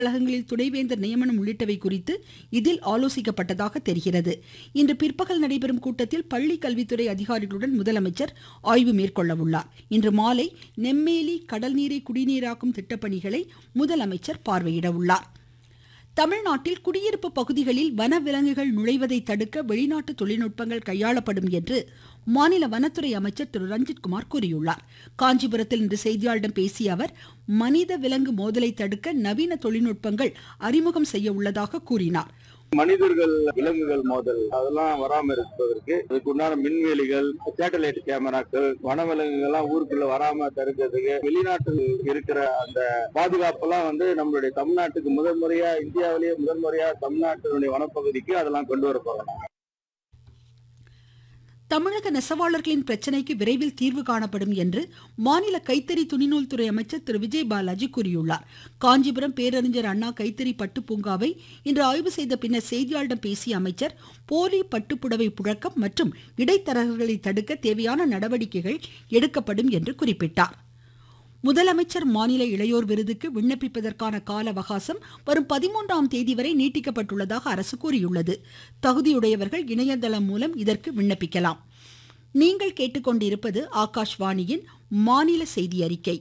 கழகங்களில் துணைவேந்தர் நியமனம் உள்ளிட்டவை குறித்து இதில் ஆலோசிக்கப்பட்டதாக தெரிகிறது இன்று பிற்பகல் நடைபெறும் கூட்டத்தில் பள்ளி கல்வித்துறை அதிகாரிகளுடன் முதலமைச்சர் ஆய்வு மேற்கொள்ள உள்ளார் இன்று மாலை நெம்மேலி கடல் நீரை குடிநீராக்கும் திட்டப்பணிகளை முதலமைச்சர் பார்வையிட உள்ளார் தமிழ்நாட்டில் குடியிருப்பு பகுதிகளில் வனவிலங்குகள் நுழைவதை தடுக்க வெளிநாட்டு தொழில்நுட்பங்கள் கையாளப்படும் என்று மாநில வனத்துறை அமைச்சர் திரு ரஞ்சித்குமார் கூறியுள்ளார் காஞ்சிபுரத்தில் இன்று செய்தியாளர்களிடம் பேசிய அவர் மனித விலங்கு மோதலை தடுக்க நவீன தொழில்நுட்பங்கள் அறிமுகம் செய்ய உள்ளதாக கூறினார் மனிதர்கள் விலங்குகள் மோதல் அதெல்லாம் வராம இருப்பதற்கு அதுக்கு உண்டான மின்வேலிகள் சேட்டலைட் கேமராக்கள் வனவிலங்குகள்லாம் ஊருக்குள்ள வராம தடுக்கிறதுக்கு வெளிநாட்டில் இருக்கிற அந்த பாதுகாப்பெல்லாம் வந்து நம்மளுடைய தமிழ்நாட்டுக்கு முதல் முறையா இந்தியாவிலேயே முதல் முறையா தமிழ்நாட்டினுடைய வனப்பகுதிக்கு அதெல்லாம் கொண்டு வர போறோம் தமிழக நெசவாளர்களின் பிரச்சினைக்கு விரைவில் தீர்வு காணப்படும் என்று மாநில கைத்தறி துணிநூல் துறை அமைச்சர் திரு விஜய் பாலாஜி கூறியுள்ளார் காஞ்சிபுரம் பேரறிஞர் அண்ணா கைத்தறி பட்டு பூங்காவை இன்று ஆய்வு செய்த பின்னர் செய்தியாளரிடம் பேசிய அமைச்சர் போலி பட்டுப்புடவை புழக்கம் மற்றும் இடைத்தரகர்களை தடுக்க தேவையான நடவடிக்கைகள் எடுக்கப்படும் என்று குறிப்பிட்டார் முதலமைச்சர் மாநில இளையோர் விருதுக்கு விண்ணப்பிப்பதற்கான கால அவகாசம் வரும் பதிமூன்றாம் தேதி வரை நீட்டிக்கப்பட்டுள்ளதாக அரசு கூறியுள்ளது தகுதியுடையவர்கள் இணையதளம் மூலம் இதற்கு விண்ணப்பிக்கலாம் நீங்கள் கேட்டுக்கொண்டிருப்பது ஆகாஷ்வாணியின் மாநில செய்தி அறிக்கை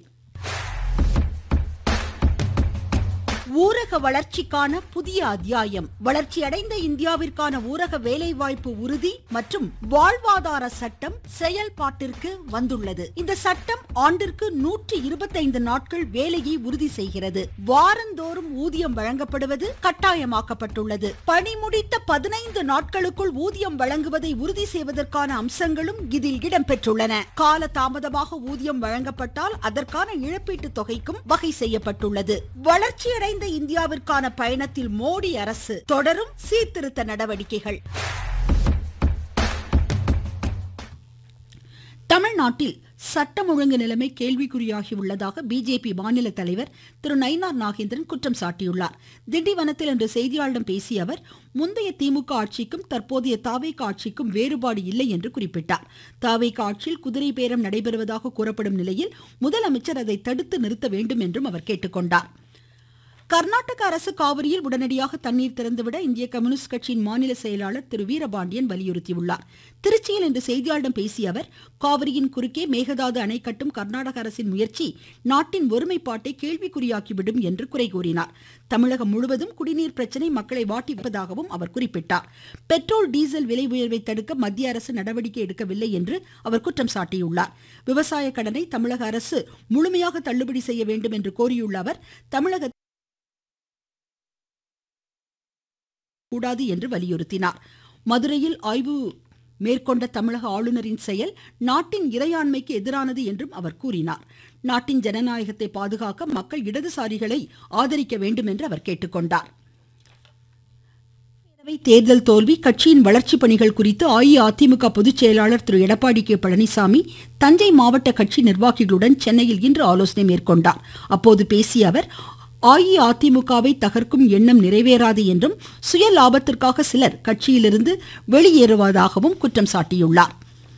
ஊரக வளர்ச்சிக்கான புதிய அத்தியாயம் வளர்ச்சியடைந்த இந்தியாவிற்கான ஊரக வேலைவாய்ப்பு உறுதி மற்றும் வாழ்வாதார சட்டம் செயல்பாட்டிற்கு வந்துள்ளது இந்த சட்டம் ஆண்டிற்கு நூற்றி இருபத்தைந்து நாட்கள் வேலையை உறுதி செய்கிறது வாரந்தோறும் ஊதியம் வழங்கப்படுவது கட்டாயமாக்கப்பட்டுள்ளது பணி முடித்த பதினைந்து நாட்களுக்குள் ஊதியம் வழங்குவதை உறுதி செய்வதற்கான அம்சங்களும் இதில் இடம்பெற்றுள்ளன கால தாமதமாக ஊதியம் வழங்கப்பட்டால் அதற்கான இழப்பீட்டு தொகைக்கும் வகை செய்யப்பட்டுள்ளது வளர்ச்சியடைந்த வளர்ந்த இந்தியாவிற்கான பயணத்தில் மோடி அரசு தொடரும் சீர்திருத்த நடவடிக்கைகள் தமிழ்நாட்டில் சட்டம் ஒழுங்கு நிலைமை கேள்விக்குறியாகி உள்ளதாக பிஜேபி மாநில தலைவர் திரு நயினார் நாகேந்திரன் குற்றம் சாட்டியுள்ளார் திண்டிவனத்தில் இன்று செய்தியாளரிடம் பேசிய அவர் முந்தைய திமுக ஆட்சிக்கும் தற்போதைய தாவேக ஆட்சிக்கும் வேறுபாடு இல்லை என்று குறிப்பிட்டார் தாவேக ஆட்சியில் குதிரை பேரம் நடைபெறுவதாக கூறப்படும் நிலையில் முதலமைச்சர் அதை தடுத்து நிறுத்த வேண்டும் என்றும் அவர் கேட்டுக்கொண்டார் கர்நாடக அரசு காவிரியில் உடனடியாக தண்ணீர் திறந்துவிட இந்திய கம்யூனிஸ்ட் கட்சியின் மாநில செயலாளர் திரு வீரபாண்டியன் வலியுறுத்தியுள்ளார் திருச்சியில் இன்று செய்தியாளர்களிடம் பேசிய அவர் காவிரியின் குறுக்கே மேகதாது அணை கட்டும் கர்நாடக அரசின் முயற்சி நாட்டின் ஒருமைப்பாட்டை கேள்விக்குறியாக்கிவிடும் என்று குறை கூறினார் தமிழகம் முழுவதும் குடிநீர் பிரச்சினை மக்களை வாட்டிப்பதாகவும் அவர் குறிப்பிட்டார் பெட்ரோல் டீசல் விலை உயர்வை தடுக்க மத்திய அரசு நடவடிக்கை எடுக்கவில்லை என்று அவர் குற்றம் சாட்டியுள்ளார் விவசாய கடனை தமிழக அரசு முழுமையாக தள்ளுபடி செய்ய வேண்டும் என்று கோரியுள்ள அவர் தமிழக கூடாது என்று வலியுறுத்தினார் மதுரையில் ஆய்வு மேற்கொண்ட தமிழக ஆளுநரின் செயல் நாட்டின் இறையாண்மைக்கு எதிரானது என்றும் அவர் கூறினார் நாட்டின் ஜனநாயகத்தை பாதுகாக்க மக்கள் இடதுசாரிகளை ஆதரிக்க வேண்டும் என்று அவர் கேட்டுக்கொண்டார் தேர்தல் தோல்வி கட்சியின் வளர்ச்சி பணிகள் குறித்து அஇஅதிமுக பொதுச் செயலாளர் திரு எடப்பாடி கே பழனிசாமி தஞ்சை மாவட்ட கட்சி நிர்வாகிகளுடன் சென்னையில் இன்று ஆலோசனை மேற்கொண்டார் அப்போது பேசிய அவர் அஇஅதிமுகவை தகர்க்கும் எண்ணம் நிறைவேறாது என்றும் சுய லாபத்திற்காக சிலர் கட்சியிலிருந்து வெளியேறுவதாகவும் குற்றம் சாட்டியுள்ளார்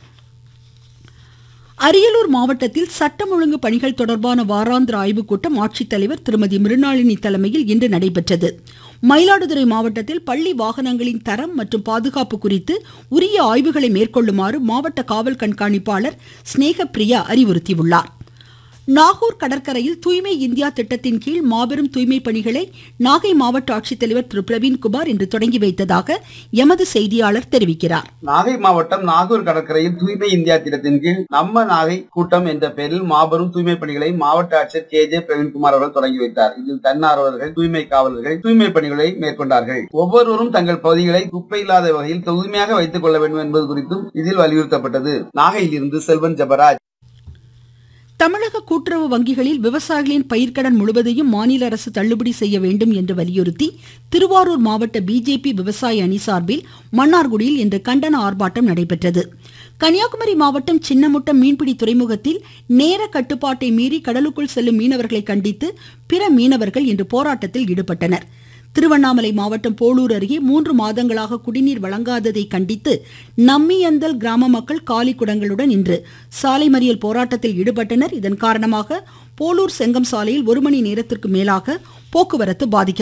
அரியலூர் மாவட்டத்தில் சட்டம் ஒழுங்கு பணிகள் தொடர்பான வாராந்திர ஆய்வுக் கூட்டம் ஆட்சித்தலைவர் திருமதி மிருணாளினி தலைமையில் இன்று நடைபெற்றது மயிலாடுதுறை மாவட்டத்தில் பள்ளி வாகனங்களின் தரம் மற்றும் பாதுகாப்பு குறித்து உரிய ஆய்வுகளை மேற்கொள்ளுமாறு மாவட்ட காவல் கண்காணிப்பாளர் ஸ்னேகப்பிரியா அறிவுறுத்தியுள்ளார் நாகூர் கடற்கரையில் தூய்மை இந்தியா திட்டத்தின் கீழ் மாபெரும் தூய்மை பணிகளை நாகை மாவட்ட ஆட்சித்தலைவர் திரு பிரவீன்குமார் இன்று தொடங்கி வைத்ததாக எமது செய்தியாளர் தெரிவிக்கிறார் நாகை மாவட்டம் நாகூர் கடற்கரையில் தூய்மை இந்தியா திட்டத்தின் கீழ் நம்ம நாகை கூட்டம் என்ற பெயரில் மாபெரும் தூய்மை பணிகளை மாவட்ட ஆட்சியர் கே ஜே பிரவீன்குமார் அவர்கள் தொடங்கி வைத்தார் இதில் தன்னார்வலர்கள் தூய்மை காவலர்கள் தூய்மை பணிகளை மேற்கொண்டார்கள் ஒவ்வொருவரும் தங்கள் பகுதிகளை குப்பை இல்லாத வகையில் தூய்மையாக வைத்துக் கொள்ள வேண்டும் என்பது குறித்தும் இதில் வலியுறுத்தப்பட்டது நாகையில் இருந்து செல்வன் ஜபராஜ் தமிழக கூட்டுறவு வங்கிகளில் விவசாயிகளின் பயிர்க்கடன் முழுவதையும் மாநில அரசு தள்ளுபடி செய்ய வேண்டும் என்று வலியுறுத்தி திருவாரூர் மாவட்ட பிஜேபி விவசாய அணி சார்பில் மன்னார்குடியில் இன்று கண்டன ஆர்ப்பாட்டம் நடைபெற்றது கன்னியாகுமரி மாவட்டம் சின்னமுட்டம் மீன்பிடி துறைமுகத்தில் நேர கட்டுப்பாட்டை மீறி கடலுக்குள் செல்லும் மீனவர்களை கண்டித்து பிற மீனவர்கள் இன்று போராட்டத்தில் ஈடுபட்டனர் திருவண்ணாமலை மாவட்டம் போலூர் அருகே மூன்று மாதங்களாக குடிநீர் வழங்காததை கண்டித்து நம்மியந்தல் கிராம மக்கள் காலி குடங்களுடன் இன்று சாலை மறியல் போராட்டத்தில் ஈடுபட்டனர் இதன் காரணமாக போலூர் செங்கம் சாலையில் ஒரு மணி நேரத்திற்கு மேலாக போக்குவரத்து பாதிக்கப்பட்டது